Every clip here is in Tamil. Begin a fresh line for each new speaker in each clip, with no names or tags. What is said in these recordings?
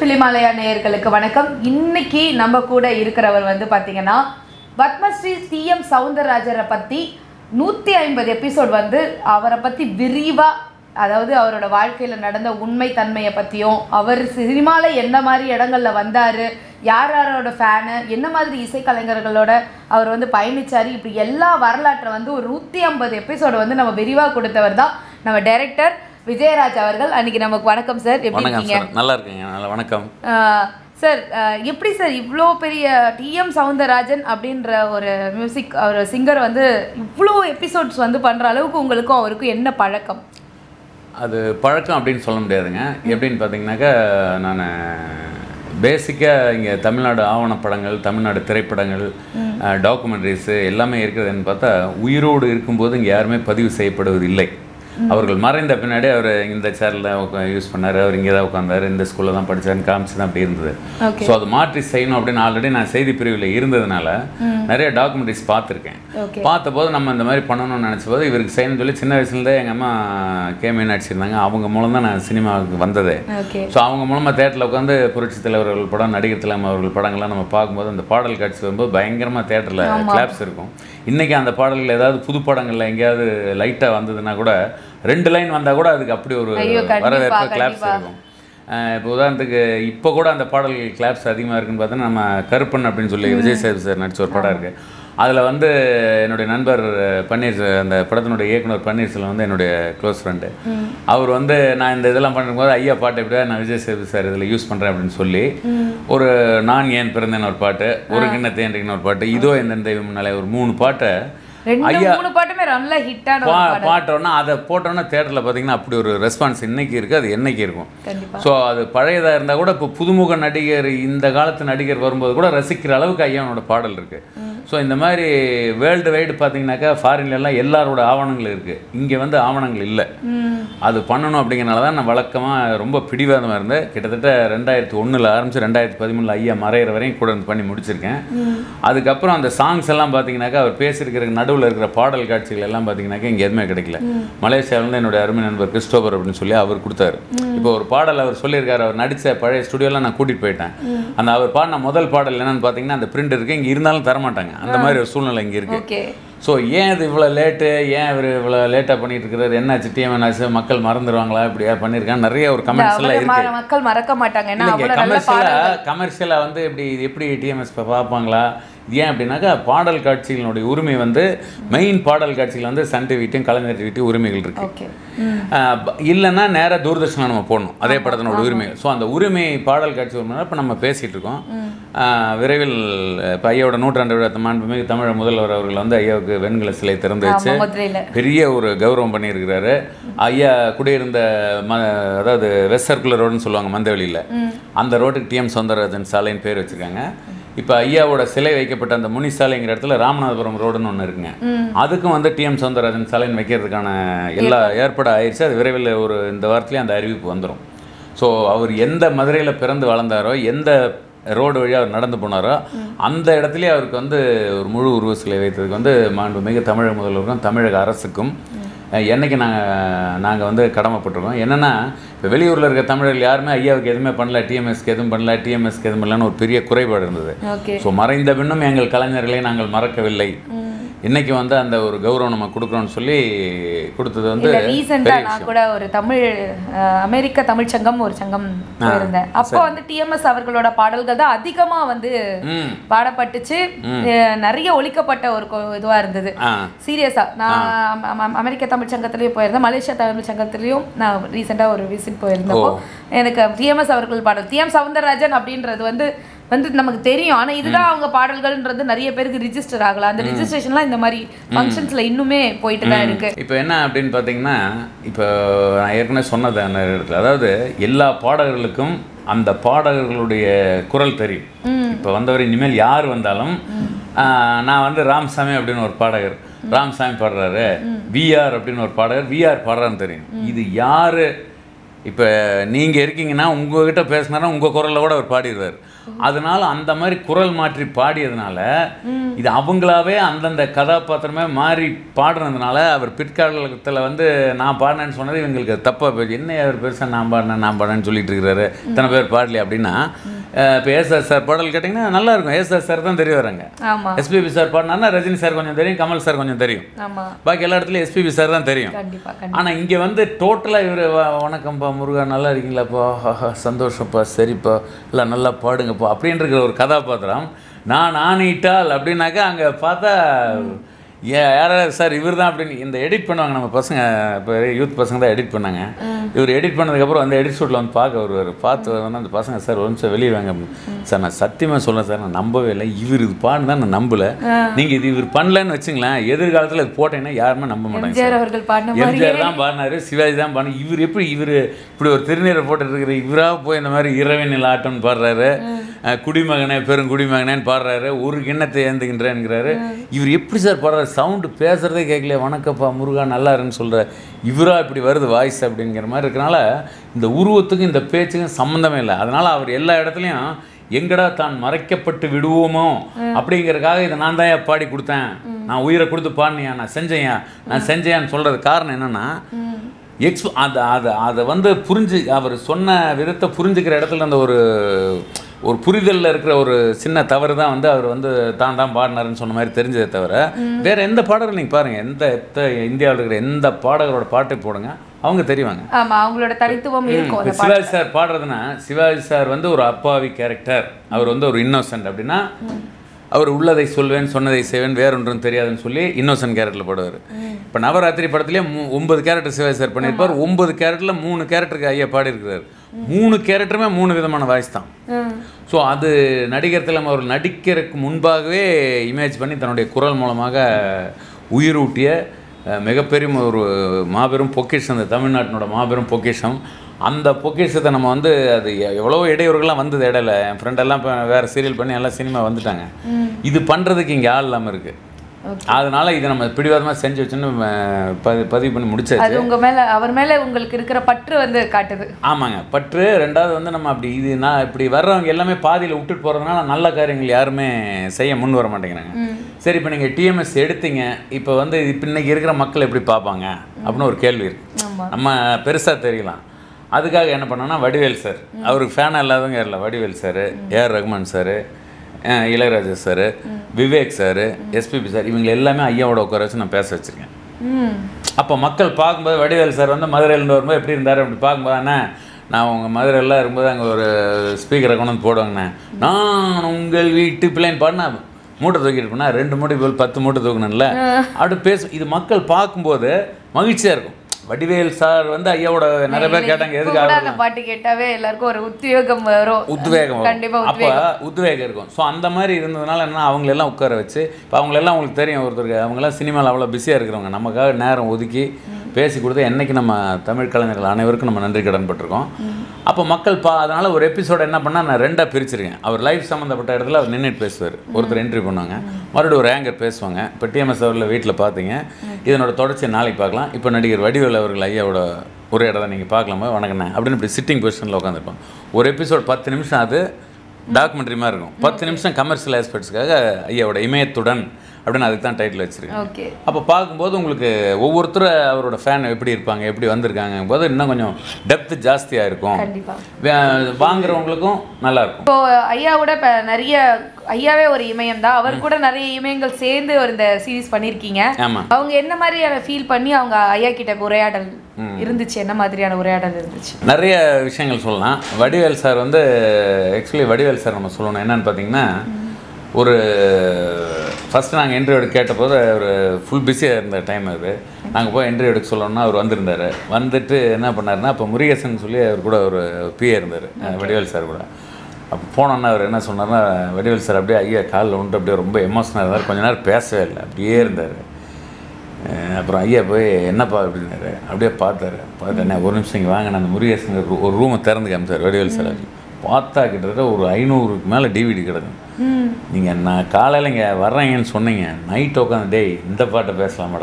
பிலிமாலயா நேயர்களுக்கு வணக்கம் இன்னைக்கு நம்ம கூட இருக்கிறவர் வந்து பாத்தீங்கன்னா பத்மஸ்ரீ டி எம் சவுந்தரராஜரை பத்தி நூத்தி ஐம்பது எபிசோட் வந்து அவரை பத்தி விரிவா அதாவது அவரோட வாழ்க்கையில நடந்த உண்மை தன்மையை பத்தியும் அவர் சினிமால என்ன மாதிரி இடங்கள்ல வந்தாரு யார் யாரோட ஃபேனு என்ன மாதிரி இசைக்கலைஞர்களோட அவர் வந்து பயணிச்சாரு இப்படி எல்லா வரலாற்றை வந்து ஒரு நூத்தி ஐம்பது எபிசோடு வந்து நம்ம விரிவா கொடுத்தவர் தான் நம்ம டைரக்டர் விஜயராஜ் அவர்கள் அன்னைக்கு நமக்கு வணக்கம் சார் எப்படி
வணக்கம்
இருக்கீங்க
சார் நல்லா இருக்கீங்க நல்லா வணக்கம்
ஆஹ் சார் ஆஹ் எப்படி சார் இவ்வளோ பெரிய டிஎம் சவுந்தரராஜன் அப்படின்ற ஒரு மியூசிக் ஒரு சிங்கர் வந்து இவ்வளோ எபிசோட்ஸ் வந்து பண்ணுற அளவுக்கு உங்களுக்கும் அவருக்கும் என்ன பழக்கம்
அது பழக்கம் அப்படின்னு சொல்ல முடியாதுங்க எப்படின்னு பார்த்தீங்கன்னாக்கா நான் பேசிக்காக இங்கே தமிழ்நாடு ஆவணப்படங்கள் தமிழ்நாடு திரைப்படங்கள் டாக்குமெண்ட்ரிஸு எல்லாமே இருக்கிறதுன்னு பார்த்தா உயிரோடு இருக்கும்போது இங்கே யாருமே பதிவு செய்யப்படுவது இல்லை அவர்கள் மறைந்த பின்னாடி அவர் இந்த சேரில் யூஸ் பண்ணார் அவர் இங்கே தான் உட்காந்தார் இந்த ஸ்கூலில் தான் படிச்சாருன்னு காமிச்சு தான் அப்படி இருந்தது
ஓகே
ஸோ அது மாற்றி செய்யணும் அப்படின்னு ஆல்ரெடி நான் செய்தி பிரிவில் இருந்ததுனால நிறைய டாக்குமெண்ட்ரிஸ் பார்த்துருக்கேன்
ஓகே
பார்த்தபோது நம்ம இந்த மாதிரி பண்ணணும்னு நினச்ச போது இவருக்கு செய்யணும்னு சொல்லி சின்ன வயசுலேருந்தே எங்கள் அம்மா கேமே நடிச்சிருந்தாங்க அவங்க மூலம் தான் நான் சினிமாவுக்கு வந்ததே
ஓகே
ஸோ அவங்க மூலமாக தேட்டரில் உட்காந்து புரட்சி தலைவர்கள் படம் நடிகர் தலைமை அவர்கள் படங்கள்லாம் நம்ம பார்க்கும்போது அந்த பாடல் காட்சி வரும்போது பயங்கரமாக தேட்டரில் கிளாப்ஸ் இருக்கும் இன்றைக்கி அந்த பாடல்கள் ஏதாவது புது படங்களில் எங்கேயாவது லைட்டாக வந்ததுன்னா கூட ரெண்டு லைன் வந்தால் கூட அதுக்கு அப்படி ஒரு
ஐயோ, கண்டிப்பா,
வரவேற்பு கிளாப்ஸ்
கண்டிப்பா.
இருக்கும் அஹ் இப்போ உதாரணத்துக்கு இப்போ கூட அந்த பாடல்கள் கிளாப்ஸ் அதிகமாக இருக்குன்னு பார்த்தோன்னா நம்ம கருப்பன் அப்படின்னு சொல்லி விஜய் சேது சார் நடிச்ச ஒரு படம் இருக்குது அதில் வந்து என்னுடைய நண்பர் பன்னீர் அந்த படத்தினுடைய இயக்குனர் பன்னீர்செல்வம் வந்து என்னுடைய க்ளோஸ் ஃப்ரெண்டு அவர் வந்து நான் இந்த இதெல்லாம் பண்ணும்போது ஐயா பாட்டு எப்படியா நான் விஜய் சேது சார் இதில் யூஸ் பண்ணுறேன் அப்படின்னு சொல்லி ஒரு நான் ஏன் பிறந்தேன் ஒரு பாட்டு ஒரு கிண்ணத்தை ஒரு பாட்டு இதோ எந்த தெய்வம் முன்னாலே ஒரு மூணு பாட்டை
ரெண்டு மூணு பாட்டுமே நல்ல ஹிட்டான
பா பாட்டோன்னா அதை போட்டோன்னா தேட்டரில் பார்த்தீங்கன்னா அப்படி ஒரு ரெஸ்பான்ஸ் இன்னைக்கு இருக்குது அது என்னைக்கு இருக்கும்
கண்டிப்பா
ஸோ அது பழையதாக இருந்தால் கூட இப்போ புதுமுக நடிகர் இந்த காலத்து நடிகர் வரும்போது கூட ரசிக்கிற அளவுக்கு ஐயானோட பாடல் இருக்குது ஸோ இந்த மாதிரி வேர்ல்டு வைடு பார்த்தீங்கன்னாக்கா ஃபாரின்லலாம் எல்லாரோட ஆவணங்கள் இருக்குது இங்கே வந்து ஆவணங்கள் இல்லை
ம்
அது பண்ணணும் அப்படிங்கிறனால தான் நான் வழக்கமாக ரொம்ப பிடிவாதமாக இருந்தேன் கிட்டத்தட்ட ரெண்டாயிரத்தி ஒன்றில் ஆரம்பித்து ரெண்டாயிரத்தி பதிமூணில் ஐயா மறையிற வரையும் கூட இருந்து பண்ணி முடிச்சிருக்கேன் அதுக்கப்புறம் அந்த சாங்ஸ் எல்லாம் பார்த்தீங்கன்னாக்கா அவர் பேசியிருக்கிற நடுவில் இருக்கிற பாடல் காட்சிகள் எல்லாம் பார்த்தீங்கன்னாக்கா இங்கே எதுவுமே கிடைக்கல மலேசியாவிலேருந்து என்னுடைய அருமை நண்பர் கிறிஸ்டோபர் அப்படின்னு சொல்லி அவர் கொடுத்தாரு இப்போ ஒரு பாடல் அவர் சொல்லியிருக்காரு அவர் நடித்த பழைய ஸ்டுடியோலாம் நான் கூட்டிகிட்டு போயிட்டேன் அந்த அவர் பாடின முதல் பாடல் என்னன்னு பார்த்தீங்கன்னா அந்த பிரிண்ட் இருக்குது இங்கே இருந்தாலும் தரமாட்டாங்க அந்த மாதிரி ஒரு சூழ்நிலை இங்கே இருக்குது
ஓகே
ஸோ ஏன் இது இவ்வளோ லேட்டு ஏன் இவர் இவ்வளோ லேட்டாக பண்ணிட்டு இருக்கிறாரு என்னாச்சு டிஎம் என்னாச்சு மக்கள் மறந்துடுவாங்களா இப்படியா பண்ணியிருக்காங்க நிறைய ஒரு கமெண்ட்ஸ் எல்லாம்
அவரை
இருக்கு
ம- மக்கள் மறக்க மாட்டாங்க ஏன்னா
இல்லைங்க
அவ்வளோ நல்ல பாடல்
கமர்ஷியலாக கமர்ஷியலாக வந்து இப்படி இது எப்படி டிஎம்எஸ் பார்ப்பாங்களா இது ஏன் அப்படின்னாக்கா பாடல் காட்சிகளுடைய உரிமை வந்து மெயின் பாடல் காட்சிகள் வந்து சன் டிவிட்டையும் கலைஞர் டிவிட்டையும் உரிமைகள் இருக்கு
ஓகே ம்
ஆஹ் ப- இல்லைன்னா நேராக தூர்தர்ஷனில் நம்ம போடணும் அதே படத்தினோட உரிமை ஸோ அந்த உரிமை பாடல் காட்சி உரிமை இப்போ நம்ம பேசிகிட்டு இருக்கோம் ஆஹ் விரைவில் இப்போ ஐயாவோட நூற்றாண்டு விழா மாண்புமிகு தமிழ் முதல்வர் அவர்கள் வந்து ஐயாவுக்கு வெண்கல சிலை திறந்து வச்சு
ஆமா மதுரையில
பெரிய ஒரு கௌரவம் பண்ணியிருக்கிறாரு ஐயா குடியிருந்த ம அதாவது வெஸ்ட் சர்க்குலர் ரோடுன்னு சொல்லுவாங்க மந்தவெளியில் அந்த ரோட்டுக்கு டிஎம் சௌந்தரராஜன் சாலைன்னு பேர் வச்சுருக்காங்க இப்போ ஐயாவோட சிலை வைக்கப்பட்ட அந்த முனி சாலைங்கிற இடத்துல ராமநாதபுரம் ரோடுன்னு ஒன்று இருக்குங்க அதுக்கும் வந்து டிஎம் சௌந்தரராஜன் சாலைன்னு வைக்கிறதுக்கான எல்லா ஏற்பாடு ஆயிடுச்சு அது விரைவில் ஒரு இந்த வாரத்துலேயே அந்த அறிவிப்பு வந்துடும் ஸோ அவர் எந்த மதுரையில் பிறந்து வளர்ந்தாரோ எந்த ரோடு வழியாக அவர் நடந்து போனாரோ அந்த இடத்துலயே அவருக்கு வந்து ஒரு முழு உருவ சிலை வைத்ததுக்கு வந்து மாண்புமிகு தமிழக முதல்வருக்கும் தமிழக அரசுக்கும் அஹ், என்னைக்கு நாங்கள் நாங்கள் வந்து கடமைப்பட்டிருக்கோம் என்னென்னா இப்போ வெளியூரில் இருக்க தமிழர்கள் யாருமே ஐயாவுக்கு எதுவுமே பண்ணல டிஎம்எஸ்க்கு எதுவும் பண்ணல டிஎம்எஸ்க்கு எதுவும் பண்ணலன்னு ஒரு பெரிய குறைபாடு இருந்தது
ஓகே
ஸோ மறைந்த பின்னும் எங்கள் கலைஞர்களை நாங்கள் மறக்கவில்லை இன்னைக்கு வந்து அந்த ஒரு கௌரவம் நம்ம கொடுக்குறோம்னு சொல்லி கொடுத்தது வந்து
இல்ல ரீசெண்டா
பெரிய
நான் கூட ஒரு தமிழ் அஹ், அமெரிக்க தமிழ் சங்கம் ஒரு சங்கம் போயிருந்தேன் அப்போ வந்து டிஎம்எஸ் அவர்களோட பாடல்கள் தான் அதிகமா வந்து
ம்
பாடப்பட்டுச்சு அஹ், நிறைய ஒழிக்கப்பட்ட ஒரு கொ- இதுவா இருந்தது
ஆ
சீரியஸா நான் அம- அம- அமெரிக்க தமிழ் சங்கத்திலயும் போயிருந்தேன் மலேசியா தமிழ் சங்கத்திலயும் நான் ரீசெண்டா ஒரு விசிட் போயிருந்தப்போ எனக்கு டிஎம்எஸ் அவர்கள் பாடல் டிஎம் சவுந்தரராஜன் அப்படின்றது வந்து வந்து நமக்கு தெரியும் ஆனா இதுதான் அவங்க பாடல்கள்ன்றது நிறைய பேருக்கு ரிஜிஸ்டர் ஆகல அந்த ரிஜிஸ்ட்ரேஷன்லாம் இந்த மாதிரி ஃபங்க்ஷன்ஸ்ல இன்னுமே போயிட்டு தான் இருக்கு
இப்போ என்ன அப்படின்னு பார்த்தீங்கன்னா இப்போ நான் ஏற்கனவே சொன்னது அந்த இடத்துல அதாவது எல்லா பாடகர்களுக்கும் அந்த பாடகர்களுடைய குரல் தெரியும் இப்போ வந்தவர் இனிமேல் யார் வந்தாலும் ஆஹ், நான் வந்து ராமசாமி அப்படின்னு ஒரு பாடகர் ராமசாமி பாடுறாரு விஆர் அப்படின்னு ஒரு பாடகர் விஆர் பாடுறான்னு தெரியும் இது யாரு இப்போ நீங்கள் இருக்கீங்கன்னா உங்ககிட்ட பேசினாரா உங்கள் குரலில் கூட அவர் பாடிடுவார் அதனால அந்த மாதிரி குரல் மாற்றி பாடியதுனால இது அவங்களாவே அந்தந்த கதாபாத்திரமே மாறி பாடுறதுனால அவர் பிற்காலத்தில் வந்து நான் பாடினேன்னு சொன்னது இவங்களுக்கு தப்பாக போயிடுச்சு என்ன அவர் பெருசாக நான் பாடினேன் நான் பாடினேன்னு சொல்லிட்டு இருக்கிறாரு இத்தனை பேர் பாடலையே அப்படின்னா இப்போ ஏசார் சார் பாடல் கேட்டிங்கன்னா நல்லா இருக்கும் ஏசார் சார் தான் தெரிய வராங்க
ஆமா
எஸ்பிபி சார் பாடினாருன்னா ரஜினி சார் கொஞ்சம் தெரியும் கமல் சார் கொஞ்சம் தெரியும்
ஆமா
பாக்கி எல்லா இடத்துலையும் எஸ்பிபி சார் தான் தெரியும்
கண்டிப்பா கண்டிப்பா
ஆனால் இங்கே வந்து டோட்டலாக இவர் வணக்கம்ப்பா முருகா நல்லா இருக்கீங்களாப்பா ஆஹா, சந்தோஷப்பா சரிப்பா இல்லை நல்லா பாடுங்கப்பா அப்படின்ற ஒரு கதாபாத்திரம் நான் ஆணிட்டால் அப்படின்னாக்கா அங்கே பார்த்தா ஏ யாராவது சார் இவர் தான் அப்படின்னு இந்த எடிட் பண்ணுவாங்க நம்ம பசங்க இப்போ யூத் பசங்க தான் எடிட் பண்ணாங்க இவர் எடிட் பண்ணதுக்கப்புறம் அந்த எடிட் ஷூட்டில் வந்து பார்க்க வருவார் பார்த்து வந்து அந்த பசங்க சார் ஒரு நிமிஷம் வெளியே வாங்க அப்படின்னு. சார் நான் சத்தியமாக சொல்லேன் சார் நான் நம்பவே இல்லை இவர் இது பாடுன்னு தான் நான் நம்பலை நீங்கள் இது இவர் பண்ணலன்னு வச்சுங்களேன் எதிர்காலத்தில் இது போட்டீங்கன்னா யாருமே நம்ப மாட்டாங்க சார்
எம்ஜிஆர் அவர்கள் பாடின மாதிரி
எம்ஜிஆர் தான் பாடினாரு சிவாஜி தான் பாடினார் இவர் எப்படி இவர் இப்படி ஒரு திருநீரை போட்டு இருக்கிற இவராக போய் இந்த மாதிரி இரவினில் ஆட்டம்னு பாடுறாரு அஹ் குடிமகனே பெருங்குடிமகனேன்னு பாடுறாரு ஒரு கிண்ணத்தை ஏந்துகின்றேங்கிறாரு இவர் எப்படி சார் பாடுறாரு சவுண்டு பேசுறதே கேட்கல வணக்கப்பா முருகா நல்லா இருன்னு சொல்ற இவரா இப்படி வருது வாய்ஸ் அப்படிங்கிற மாதிரி இருக்கனால இந்த உருவத்துக்கும் இந்த பேச்சுக்கும் சம்மந்தமே இல்லை அதனால அவர் எல்லா இடத்துலையும் எங்கடா தான் மறைக்கப்பட்டு விடுவோமோ அப்படிங்கறதுக்காக இதை நான் தான் பாடி கொடுத்தேன் நான் உயிரை கொடுத்து பாடினியா நான் செஞ்சேன் நான் செஞ்சேன்னு சொல்றது காரணம் என்னன்னா எக்ஸ் அதை அதை அதை வந்து புரிஞ்சு அவர் சொன்ன விதத்தை புரிஞ்சுக்கிற இடத்துல அந்த ஒரு ஒரு புரிதலில் இருக்கிற ஒரு சின்ன தவறு தான் வந்து அவர் வந்து தான் தான் பாடினாருன்னு சொன்ன மாதிரி தெரிஞ்சதே தவிர வேற எந்த பாடகரும் நீங்கள் பாருங்கள் எந்த எத்த இந்தியாவில் இருக்கிற எந்த பாடகரோட பாட்டை போடுங்க அவங்க தெரிவாங்க
ஆமா அவங்களோட தனித்துவம் இருக்கும்
இப்போ சிவாஜி சார் பாடுறதுன்னா சிவாஜி சார் வந்து ஒரு அப்பாவி கேரக்டர் அவர் வந்து ஒரு இன்னோசன்ட் அப்படின்னா அவர் உள்ளதை சொல்வேன் சொன்னதை செய்வேன் வேறொன்றும் தெரியாதுன்னு சொல்லி இன்னோசன்ட் கேரக்டரில் பாடுவார் இப்போ நவராத்திரி படத்துலேயே மூ ஒன்பது கேரக்டர் சிவாஜி சார் பண்ணியிருப்பார் ஒன்பது கேரக்டரில் மூணு கேரக்டருக்கு ஐயா பாடியிருக்கிறார் மூணு கேரக்டருமே மூணு விதமான வாய்ஸ் தான்
ம்.
ஸோ அது நடிகர் திலம் அவர் நடிக்கிறதுக்கு முன்பாகவே இமேஜ் பண்ணி தன்னுடைய குரல் மூலமாக உயிரூட்டிய அஹ், மிகப்பெரிய ஒரு மாபெரும் பொக்கிஷம் இந்த தமிழ்நாட்டினோட மாபெரும் பொக்கிஷம் அந்த பொக்கிஷத்தை நம்ம வந்து அது எ- எவ்வளவோ இடையூறுகள்லாம் வந்தது இடையில என் ஃப்ரெண்டெல்லாம் இப்போ வேறு சீரியல் பண்ணி எல்லாம் சினிமா வந்துட்டாங்க இது பண்ணுறதுக்கு இங்கே ஆள் இல்லாமல் இருக்குது அதனால இதை நம்ம பிடிவாதமாக செஞ்சு வச்சுன்னு அஹ், பதி- பதிவு பண்ணி முடிச்சாச்சு
அது உங்க மேல அவர் மேல உங்களுக்கு இருக்கிற பற்று வந்து காட்டுது
ஆமாங்க பற்று ரெண்டாவது வந்து நம்ம அப்படி இது நான் இப்படி வர்றவங்க எல்லாமே பாதியில் விட்டுட்டு போகிறதுனால நல்ல காரியங்கள் யாருமே செய்ய முன் வர மாட்டேங்கிறாங்க சரி இப்போ நீங்கள் டிஎம்எஸ் எடுத்தீங்க இப்போ வந்து இப்போ இன்னைக்கு இருக்கிற மக்கள் எப்படி பார்ப்பாங்க அப்படின்னு ஒரு கேள்வி இருக்கு
ஆமா
நம்ம பெருசாக தெரியலாம் அதுக்காக என்ன பண்ணோன்னா வடிவேல் சார் அவருக்கு ஃபேனாக இல்லாதவங்க இல்லை Vadivel sir AR Rahman sir Ilaiyaraaja sir Vivek sir SPB sir இவங்க எல்லாமே ஐயாவோட உட்கார வச்சு நான் பேச வச்சுருக்கேன்
ம்
அப்போ மக்கள் பார்க்கும்போது வடிவேல் சார் வந்து மதுரையிலேருந்து வரும்போது எப்படி இருந்தார் அப்படி பார்க்கும்போது அண்ணா நான் உங்கள் மதுரையில் இருக்கும்போது அங்கே ஒரு ஸ்பீக்கரை கொண்டு வந்து போடுவாங்கண்ணே நான் உங்கள் வீட்டு பிள்ளைன்னு பாடினா மூட்டை தூக்கிட்டு போனா ரெண்டு மூட்டை போல் பத்து மூட்டை தூக்கணும்ல அப்படி பேச இது மக்கள் பார்க்கும்போது மகிழ்ச்சியாக இருக்கும் வடிவேல் சார் வந்து ஐயாவோட நிறைய பேர் கேட்டாங்க
இப்ப
எதுக்கு
கூட
அவர்
அந்த பாட்டு கேட்டாவே எல்லாருக்கும் ஒரு உத்வேகம் வரும்
உத்வேகம் வரும்.
கண்டிப்பா
அப்போ உத்வேகம் இருக்கும் ஸோ அந்த மாதிரி இருந்ததுனால என்ன அவங்களெல்லாம் உட்கார வச்சு இப்போ அவங்களெல்லாம் உங்களுக்கு தெரியும் ஒருத்தருக்கு அவங்கெல்லாம் சினிமாவில் அவ்வளோ பிஸியாக இருக்கிறவங்க நமக்காக நேரம் ஒதுக்கி பேசி கொடுத்து என்னைக்கு நம்ம தமிழ் கலைஞர்கள் அனைவருக்கும் நம்ம நன்றி கடன் பட்டிருக்கோம் அப்போ மக்கள் பா அதனால் ஒரு எபிசோட என்ன பண்ணால் நான் ரெண்டாக பிரிச்சிருக்கேன் அவர் லைஃப் சம்மந்தப்பட்ட இடத்துல அவர் நின்றுட்டு பேசுவார் ஒருத்தர் என்ட்ரி பண்ணுவாங்க மறுபடியும் ஒரு ஆங்கர் பேசுவாங்க இப்போ டிஎம்எஸ் அவரில் வீட்டில் பார்த்தீங்க இதனோட தொடர்ச்சியை நாளைக்கு பார்க்கலாம் இப்போ நடிகர் வடிவேல் அவர்கள் ஐயாவோட ஒரு இடத்த நீங்கள் பார்க்கலாமா வணக்கண்ணே அப்படின்னு இப்படி சிட்டிங் பொசிஷனில் உட்காந்துருப்பாங்க ஒரு எபிசோட் பத்து நிமிஷம் அது டாக்குமெண்ட்ரி மாதிரி இருக்கும் பத்து நிமிஷம் கமர்ஷியல் ஆஸ்பெக்ட்ஸ்க்காக ஐயாவோட இமயத்துடன் அப்படின்னு அதுக்கு தான் டைட்டில் வச்சிருக்கேன்
ஓகே
அப்போ பார்க்கும்போது உங்களுக்கு ஒவ்வொருத்தரும் அவரோட ஃபேன் எப்படி இருப்பாங்க எப்படி வந்திருக்காங்க போது இன்னும் கொஞ்சம் டெப்த் ஜாஸ்தியாக இருக்கும்
கண்டிப்பா
வே- வாங்குறவங்களுக்கும் நல்லா இருக்கும்
இப்போ ஐயாவோட இப்ப நிறைய ஐயாவே ஒரு இமயம் தான் அவர் கூட நிறைய இமயங்கள் சேர்ந்து ஒரு இந்த சீரிஸ் பண்ணிருக்கீங்க
ஆமாம்
அவங்க என்ன மாதிரியான ஃபீல் பண்ணி அவங்க ஐயா கிட்ட உரையாடல் இருந்துச்சு என்ன மாதிரியான உரையாடல் இருந்துச்சு
நிறைய விஷயங்கள் சொல்லலாம் வடிவேல் சார் வந்து ஆக்சுவலி வடிவேல் சார் நம்ம சொல்லணும் என்னன்னு பார்த்தீங்கன்னா ஒரு ஃபஸ்ட்டு நாங்கள் இன்டர்வியூ எடுக்க கேட்டபோது ஒரு ஃபுல் பிஸியாக இருந்த டைம் அது நாங்கள் போய் இன்டர்வியூ எடுக்க சொல்லணும்னா அவர் வந்திருந்தார் வந்துட்டு என்ன பண்ணாருன்னா அப்போ முருகேசன் சொல்லி அவர் கூட ஒரு பிஏ இருந்தார் வடிவேல் சார் கூட அப்போ போனோன்னா அவர் என்ன சொன்னார்னா வடிவேல் சார் அப்படியே ஐயா காலில் உண்டு அப்படியே ரொம்ப எமோஷனாக இருந்தார் கொஞ்ச நேரம் பேசவே இல்லை அப்படியே இருந்தார் அஹ் அப்புறம் ஐயா போய் என்னப்பா அப்படின்னாரு அப்படியே பார்த்தாரு பார்த்தேன் ஒரு நிமிஷம் இங்கே வாங்க நான் முருகேசன் ஒரு ரூமை திறந்து காமிச்சார் வடிவேல் சார் பார்த்தா கிட்டத்தட்ட ஒரு ஐநூறுக்கு மேலே டிவிடி கிடக்கும் நீங்கள் நான் காலையில் இங்கே வர்றீங்கன்னு சொன்னீங்க நைட் உட்காந்து டேய் இந்த பாட்டை பேசலாமாடா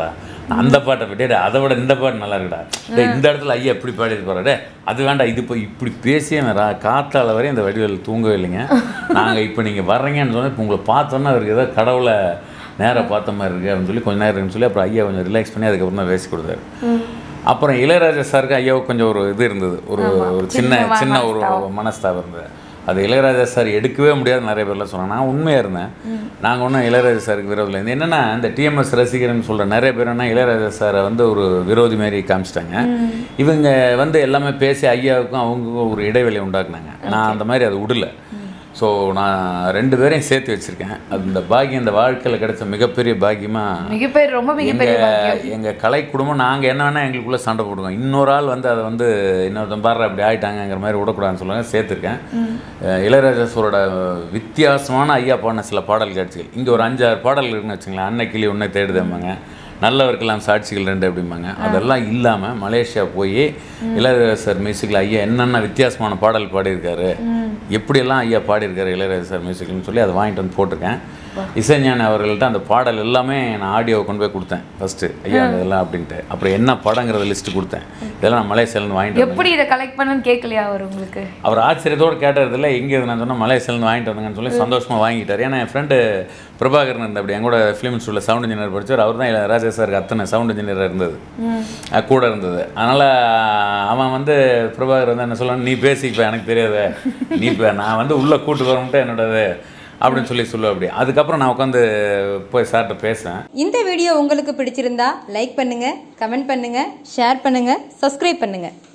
அந்த பாட்டை பற்றி டேய், அதை விட இந்த பாட்டு நல்லா இருக்குடா டேய், இந்த இடத்துல ஐயா இப்படி பாடிட்டு போறாரு அது வேண்டாம் இது இப்போ இப்படி பேசியே நான் ரா- காத்தால வரையும் இந்த வடிவேல் தூங்கவே இல்லைங்க நாங்கள் இப்போ நீங்கள் வர்றீங்கன்னு சொன்னால் இப்போ உங்களை பார்த்தோன்னா அவருக்கு ஏதோ கடவுளை நேராக பார்த்த மாதிரி இருக்கு அப்படின்னு சொல்லி கொஞ்ச நேரம் இருக்குன்னு சொல்லி அப்புறம் ஐயா கொஞ்சம் ரிலாக்ஸ் பண்ணி அதுக்கப்புறம் தான் பேசி கொடுத்தாரு அப்புறம் இளையராஜா சாருக்கு ஐயாவுக்கு கொஞ்சம் ஒரு இது இருந்தது ஒரு ஒரு சின்ன சின்ன ஒரு மனஸ்தாபம் இருந்தது அது இளையராஜா சார் எடுக்கவே முடியாது நிறைய பேர்லாம் சொன்னாங்க நான் உண்மையாக இருந்தேன் நாங்கள் ஒன்றும் இளையராஜா சாருக்கு விரோதில் இருந்து என்னென்னா இந்த டிஎம்எஸ் ரசிகர்னு சொல்கிற நிறைய பேர் என்ன இளையராஜா சாரை வந்து ஒரு விரோதி மாதிரி காமிச்சிட்டாங்க இவங்க வந்து எல்லாமே பேசி ஐயாவுக்கும் அவங்களுக்கும் ஒரு இடைவெளி உண்டாக்குனாங்க நான் அந்த மாதிரி அதை விடல ஸோ நான் ரெண்டு பேரையும் சேர்த்து வச்சுருக்கேன் அது இந்த பாக்கியம் இந்த வாழ்க்கையில் கிடைச்ச மிகப்பெரிய பாக்கியமாக
மிகப்பெரிய ரொம்ப மிகப்பெரிய பாக்கியம்.
எங்க கலை குடும்பம் நாங்க என்ன வேணா எங்களுக்குள்ள சண்டை போடுவோம் இன்னொரு ஆள் வந்து அதை வந்து இன்னொருத்தன் பாரு அப்படி ஆயிட்டாங்கங்கிற மாதிரி விடக்கூடாதுன்னு சொல்லுவாங்க சேர்த்துருக்கேன் அஹ் இளையராஜா சாரோட வித்தியாசமான ஐயா பாடின சில பாடல் காட்சிகள் இங்க ஒரு அஞ்சாறு பாடல் இருக்குன்னு வச்சுங்களேன் அன்னை கிளி ஒன்றை தேடுதேம்பாங்க நல்லவருக்கெல்லாம் சாட்சிகள் ரெண்டு அப்படிம்பாங்க அதெல்லாம் இல்லாம மலேசியா போய் இளையராஜா சார் மியூசிக்கில் ஐயா என்னென்ன வித்தியாசமான பாடல் பாடியிருக்காரு எப்படியெல்லாம் ஐயா பாடியிருக்காரு இளையராஜா சார் மியூசிக்னு சொல்லி அதை வாங்கிட்டு வந்து போட்டிருக்கேன் இசைஞானி அவர்கள்ட்ட அந்த பாடல் எல்லாமே நான் ஆடியோவை கொண்டு போய் கொடுத்தேன் ஃபஸ்ட்டு ஐயா அந்த இதெல்லாம் அப்படின்ட்டு அப்புறம் என்ன படங்கிறத லிஸ்ட் கொடுத்தேன் இதெல்லாம் நான் மலேசியாலேருந்து வாங்கிட்டு வந்தேன்
எப்படி இதை கலெக்ட் பண்ணன்னு கேட்கலையா அவர் உங்களுக்கு
அவர் ஆச்சரியத்தோடு கேட்டதில்ல எங்கே இது நான் சொன்னால் மலேசியாலேருந்து வாங்கிட்டு வந்தேங்கன்னு சொல்லி சந்தோஷமாக வாங்கிட்டார் ஏன்னா என் ஃப்ரெண்டு பிரபாகரன் இருந்த அப்படி எங்கூட ஃபிலிம் ஸ்கூலில் சவுண்ட் இன்ஜினியர் படிச்சார் அவர் தான் ராஜா சாருக்கு அத்தனை சவுண்ட் இன்ஜினியராக இருந்தது அஹ் கூட இருந்தது அதனால் அவன் வந்து பிரபாகர் வந்து என்ன சொல்லுவான் நீ பேசிப்ப எனக்கு தெரியாது நீ இப்போ நான் வந்து உள்ளே கூட்டு வரமுட்டு என்னோடது அப்படின்னு சொல்லி சொல்லுவேன் அப்படி அதுக்கப்புறம் நான் உட்காந்து போய் சார்கிட்ட பேசுவேன்
இந்த வீடியோ உங்களுக்கு பிடிச்சிருந்தா லைக் பண்ணுங்க கமெண்ட் பண்ணுங்க ஷேர் பண்ணுங்க சப்ஸ்கிரைப் பண்ணுங்க